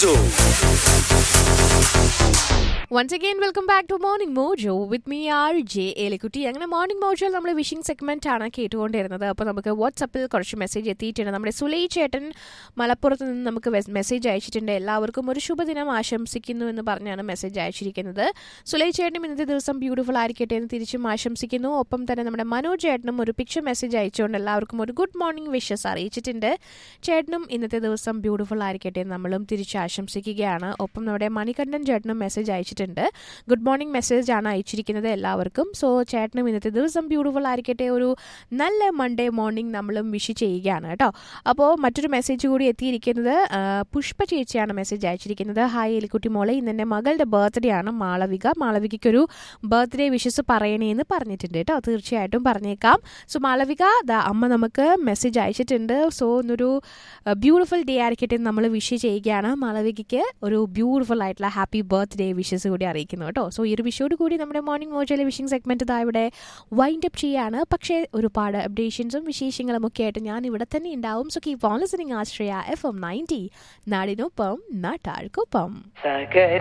Mojo. Once again welcome back to morning Mojo with me R J Elikkutty അങ്ങനെ morning മോജോയിൽ നമ്മൾ wishing segment ആണ് കേട്ടുകൊണ്ടിരുന്നത് അപ്പോൾ നമുക്ക് വാട്സപ്പിൽ കുറച്ച് മെസ്സേജ് എത്തിയിട്ടുണ്ട് നമ്മുടെ സുലൈ ചേട്ടൻ മലപ്പുറത്ത് നിന്ന് നമുക്ക് മെസ്സേജ് അയച്ചിട്ടുണ്ട് എല്ലാവർക്കും ഒരു ശുഭദിനം ആശംസിക്കുന്നു എന്ന് പറഞ്ഞാണ് മെസ്സേജ് അയച്ചിരിക്കുന്നത് സുലൈ ചേട്ടനും ഇന്നത്തെ ദിവസം ബ്യൂട്ടിഫുൾ ആയിരിക്കട്ടെ എന്ന് തിരിച്ചും ആശംസിക്കുന്നു ഒപ്പം തന്നെ നമ്മുടെ മനോജ് ചേട്ടനും ഒരു പിക്ചർ മെസ്സേജ് അയച്ചുകൊണ്ട് എല്ലാവർക്കും ഒരു ഗുഡ് മോർണിംഗ് വിഷസ് അറിയിച്ചിട്ടുണ്ട് ചേട്ടനും ഇന്നത്തെ ദിവസം ബ്യൂട്ടിഫുൾ ആയിരിക്കട്ടെ എന്ന് നമ്മളും തിരിച്ച് ആശംസിക്കുകയാണ് ഒപ്പം നമ്മുടെ മണികണ്ഠൻ ചേട്ടനും മെസ്സേജ് അയച്ചിട്ടുണ്ട് ഗുഡ് മോർണിംഗ് മെസ്സേജ് ആണ് അയച്ചിരിക്കുന്നത് എല്ലാവർക്കും സോ ചേട്ടനും ഇന്നത്തെ ദിവസം ബ്യൂട്ടിഫുൾ ആയിരിക്കട്ടെ ഒരു നല്ല മൺഡേ മോർണിംഗ് നമ്മളും വിഷ് ചെയ്യുകയാണ് കേട്ടോ അപ്പോൾ മറ്റൊരു മെസ്സേജ് കൂടി എത്തിയിരിക്കുന്നത് ആ, പുഷ്പ ചേച്ചിയാണ് മെസ്സേജ് അയച്ചിരിക്കുന്നത് ഹായ് എലിക്കുട്ടി മോളെ ഇന്ന് എൻ്റെ മകളുടെ ബർത്ത്ഡേ ആണ് മാളവിക മാളവികയ്ക്കൊരു ബർത്ത്ഡേ വിഷസ് പറയണേ എന്ന് പറഞ്ഞിട്ടുണ്ട് കേട്ടോ തീർച്ചയായിട്ടും പറഞ്ഞേക്കാം സോ മാളവിക ദാ അമ്മ നമുക്ക് മെസ്സേജ് അയച്ചിട്ടുണ്ട് സോ ഇന്നൊരു ബ്യൂട്ടിഫുൾ ഡേ ആയിരിക്കട്ടെ എന്ന് നമ്മൾ വിഷ് ചെയ്യുകയാണ് മാളവികയ്ക്ക് ഒരു ബ്യൂട്ടിഫുൾ ആയിട്ടുള്ള ഹാപ്പി ബർത്ത്ഡേ വിഷസ് കൂടി അറിയിക്കുന്നു കേട്ടോ സോ ഈ ഒരു വിഷയോട് കൂടി നമ്മുടെ മോർണിംഗ് മോജയിലെ വിഷിംഗ് സെഗ്മെന്റ് ഇതാ ഇവിടെ വൈൻഡ് അപ്പ് ചെയ്യാണ് പക്ഷേ ഒരുപാട് അപ്ഡേഷൻസും വിശേഷങ്ങളും ഒക്കെ ആയിട്ട് ഞാൻ ഇവിടെ തന്നെ ഉണ്ടാവും so keep on listening Ashraya F M ninety നാടിനൊപ്പം നാട്ടാൾക്കൊപ്പം സകരി